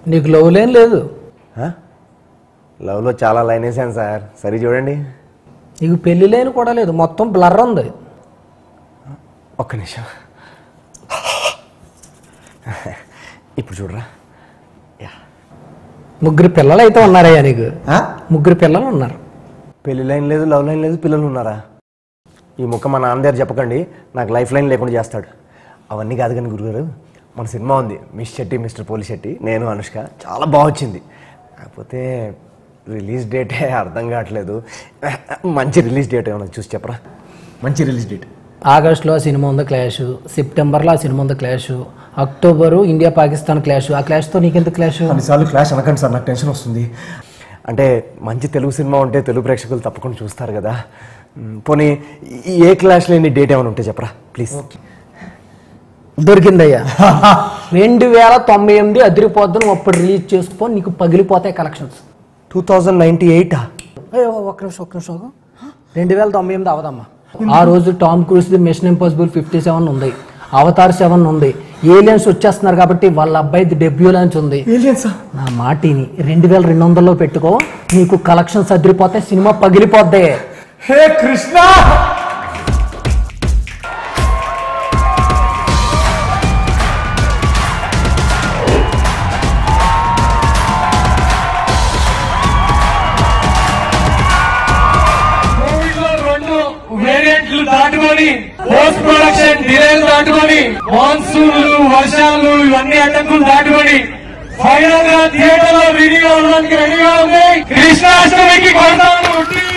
నీకు లవ్ లేం లేదు ఆ? లవ్లో చాలా లైన్ వేసాను సార్ సరే చూడండి నీకు పెళ్లి లేని కూడా లేదు మొత్తం బ్లర్ ఉంది ఒక్క నిమిషం ఇప్పుడు చూడరా యా ముగ్గురు పిల్లలు అయితే ఉన్నారయ్యా నీకు ముగ్గురు పిల్లలు ఉన్నారు పెళ్లి లైన్ లేదు లవ్ లైన్ లేదు పిల్లలు ఉన్నారా ఈ ముక్క మా నాన్న దగ్గర చెప్పకండి నాకు లైఫ్ లైన్ లేకుండా చేస్తాడు అవన్నీ కాదు కానీ గురుగారు మన సినిమా ఉంది మిస్ శెట్టి మిస్టర్ పోలి శెట్టి నేను అనుష్క చాలా బాగా వచ్చింది కాకపోతే రిలీజ్ డేటే అర్థం కావట్లేదు మంచి రిలీజ్ డేట్ ఏమన్నా చూసి చెప్పరా మంచి రిలీజ్ డేట్ ఆగస్టులో ఆ సినిమా ఉంది క్లాష్ సెప్టెంబర్లో ఆ సినిమా ఉంది clash October India Pakistan clash ఆ క్లాష్తో నీకెంత క్లాష్ కొన్నిసార్లు క్లాష్ అనకండి సార్ నాకు టెన్షన్ వస్తుంది అంటే మంచి తెలుగు సినిమా ఉంటే తెలుగు ప్రేక్షకులు తప్పకుండా చూస్తారు కదా మ్, పోనీ ఈ- ఏ క్లాష్ లేని డేట్ ఏమైనా ఉంటే చెప్పరా ప్లీజ్ దొరికిందయ్యా రెండు వేల తొంభై ఎనిమిది అదిరిపోద్దని అప్పుడు రిలీజ్ చేసుకో నీకు పగిలిపోతాయి కలెక్షన్స్ టూ థౌజండ్ నైంటీ ఎయిటా ఒక్క నిమిషం ఒక్క నిమిషం ఆగు. రెండు వేల తొంభై ఎనిమిది అవదమ్మా ఆ రోజు Tom Cruise the mission impossible fifty seven ఉంది అవతార్ సెవెన్ ఉంది ఏలియన్స్ వచ్చేస్తున్నారు కాబట్టి వాళ్ళ అబ్బాయిది డెబ్యూ లాంచ్ ఉంది నా మాటిని రెండు వేల రెండు వందల్లో పెట్టుకో నీకు కలెక్షన్స్ అదిరిపోతాయి సినిమా పగిలిపోద్ది హే కృష్ణ కోవిడ్ లో రెండు వేరియంట్లు దాటుకొని పోస్ట్ ప్రొడక్షన్ డిలేలు దాటుకొని మాన్సూన్లు వర్షాలు ఇవన్నీ అడ్డంకులు దాటుకొని ఫైనల్ గా థియేటర్ లో రిలీజ్ అవడానికి రెడీగా ఉంది కృష్ణాష్టమికి కొడతాను